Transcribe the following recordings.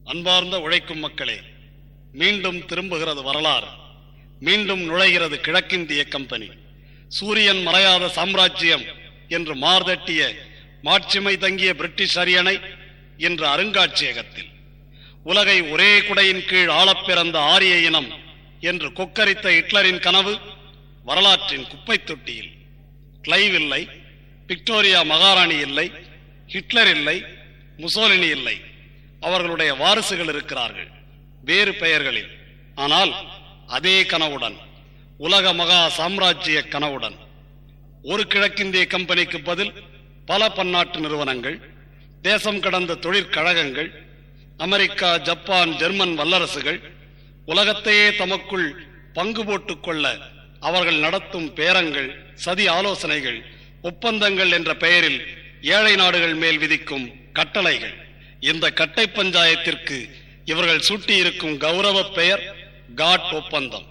அன்பார்ந்த உழைக்கும் மக்களே மீண்டும் திரும்புகிறது வரலாறு மீண்டும் நுழைகிறது கிழக்கிந்திய கம்பெனி சூரியன் மறையாத சாம்ராஜ்யம் என்று மார்தட்டிய மாட்சிமை தங்கிய பிரிட்டிஷ் அரியணை இன்று அருங்காட்சியகத்தில் உலகை ஒரே குடையின் கீழ் ஆளப் பிறந்த ஆரிய இனம் என்று கொக்கரித்த ஹிட்லரின் கனவு வரலாற்றின் குப்பைத் தொட்டியில் கிளைவ் இல்லை விக்டோரியா மகாராணி இல்லை ஹிட்லர் இல்லை முசோலினி இல்லை அவர்களுடைய வாரிசுகள் இருக்கிறார்கள் வேறு பெயர்களில் ஆனால் அதே கனவுடன் உலக மகா சாம்ராஜ்ய கனவுடன் ஒரு கிழக்கிந்திய கம்பெனிக்கு பதில் பல பன்னாட்டு நிறுவனங்கள் தேசம் கடந்த தொழிற்கழகங்கள் அமெரிக்கா ஜப்பான் ஜெர்மன் வல்லரசுகள் உலகத்தையே தமக்குள் பங்கு போட்டுக் கொள்ள அவர்கள் நடத்தும் பேரங்கள் சதி ஆலோசனைகள் ஒப்பந்தங்கள் என்ற பெயரில் ஏழை நாடுகள் மேல் விதிக்கும் கட்டளைகள் இந்த கட்டை பஞ்சாயத்திற்கு இவர்கள் சூட்டியிருக்கும் கௌரவ பெயர் காட் ஒப்பந்தம்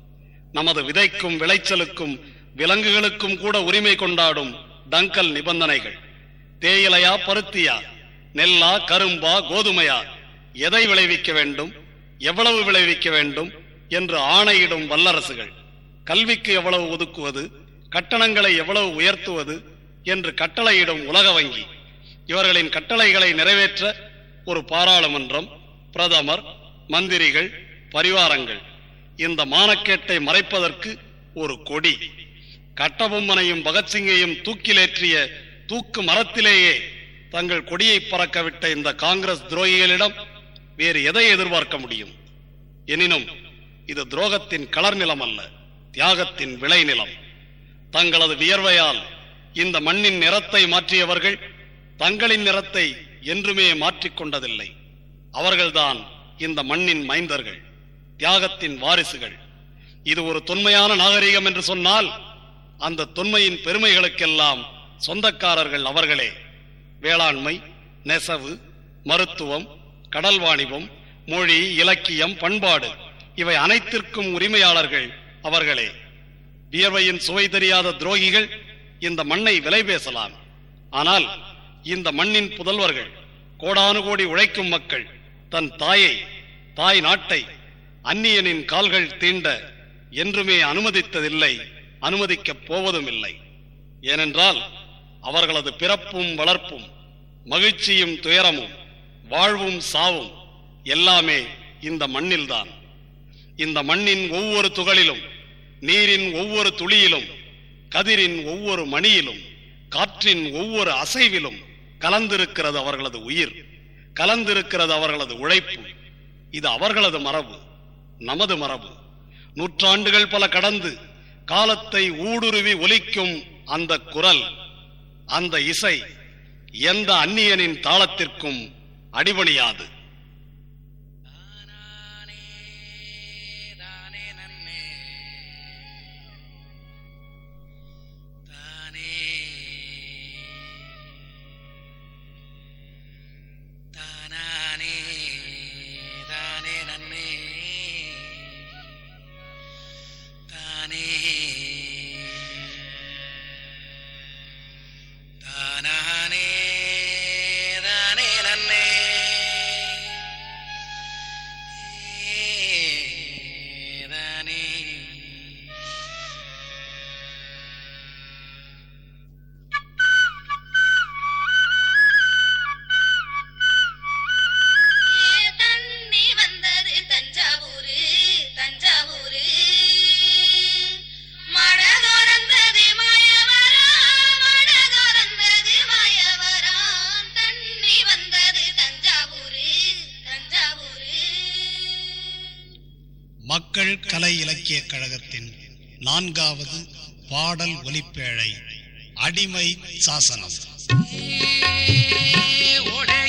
நமது விதைக்கும் விளைச்சலுக்கும் விலங்குகளுக்கும் கூட உரிமை கொண்டாடும் டங்கல் நிபந்தனைகள் தேயிலையா பருத்தியா நெல்லா கரும்பா கோதுமையா எதை விளைவிக்க வேண்டும் எவ்வளவு விளைவிக்க வேண்டும் என்று ஆணையிடும் வல்லரசுகள் கல்விக்கு எவ்வளவு ஒதுக்குவது கட்டணங்களை எவ்வளவு உயர்த்துவது என்று கட்டளையிடும் உலக வங்கி இவர்களின் கட்டளைகளை நிறைவேற்ற ஒரு பாராளுமன்றம் பிரதமர் மந்திரிகள் பரிவாரங்கள் இந்த மானக்கேட்டை மறைப்பதற்கு ஒரு கொடி கட்டபொம்மனையும் பகத்சிங்கையும் தூக்கிலேற்றிய தூக்கு மரத்திலேயே தங்கள் கொடியை பறக்கவிட்ட இந்த காங்கிரஸ் துரோகிகளிடம் வேறு எதை எதிர்பார்க்க முடியும் எனினும் இது துரோகத்தின் கலர் நிலம் அல்ல தியாகத்தின் விளை நிலம் தங்களது வியர்வையால் இந்த மண்ணின் நிறத்தை மாற்றியவர்கள் தங்களின் நிறத்தை என்றுமே மாற்றிக்கொண்டதில்லை அவர்கள்தான் இந்த மண்ணின் மைந்தர்கள் தியாகத்தின் வாரிசுகள் இது ஒரு தொன்மையான நாகரிகம் என்று சொன்னால் அந்த தொன்மையின் பெருமைகளுக்கெல்லாம் சொந்தக்காரர்கள் அவர்களே வேளாண்மை நெசவு மருத்துவம் கடல் வாணிபம் மொழி இலக்கியம் பண்பாடு இவை அனைத்திற்கும் உரிமையாளர்கள் அவர்களே வியர்வையின் சுவை தெரியாத துரோகிகள் இந்த மண்ணை விலை பேசலாம் ஆனால் இந்த மண்ணின் புதல்வர்கள் கோடானு கோடி உழைக்கும் மக்கள் தன் தாயை தாய் நாட்டை அந்நியனின் கால்கள் தீண்ட என்றுமே அனுமதித்ததில்லை அனுமதிக்கப் போவதும் இல்லை ஏனென்றால் அவர்களது பிறப்பும் வளர்ப்பும் மகிழ்ச்சியும் துயரமும் வாழ்வும் சாவும் எல்லாமே இந்த மண்ணில்தான் இந்த மண்ணின் ஒவ்வொரு துகளிலும் நீரின் ஒவ்வொரு துளியிலும் கதிரின் ஒவ்வொரு மணியிலும் காற்றின் ஒவ்வொரு அசைவிலும் கலந்திருக்கிறது அவர்களது உயிர் கலந்திருக்கிறது அவர்களது உழைப்பு இது அவர்களது மரபு நமது மரபு நூற்றாண்டுகள் பல கடந்து காலத்தை ஊடுருவி ஒலிக்கும் அந்த குரல் அந்த இசை எந்த அந்நியனின் தாளத்திற்கும் அடிபணியாது தானானே தானே நன்னே தானே தானானே தானே நன்னே தானே தானானே தானே நன்னே தானே ஏ தண்ணி வந்தது தஞ்சாவூரு தஞ்சாவூரு மட திறந்தது மாயவரம் மட திறந்தது மாயவரம் தண்ணி வந்தது தஞ்சாவூரு தஞ்சாவூரு மக்கள் கலை இலக்கிய கழகத்தின் நான்காவது பாடல் ஒலிப்பேழை அடிமை சாசனம் ஓடே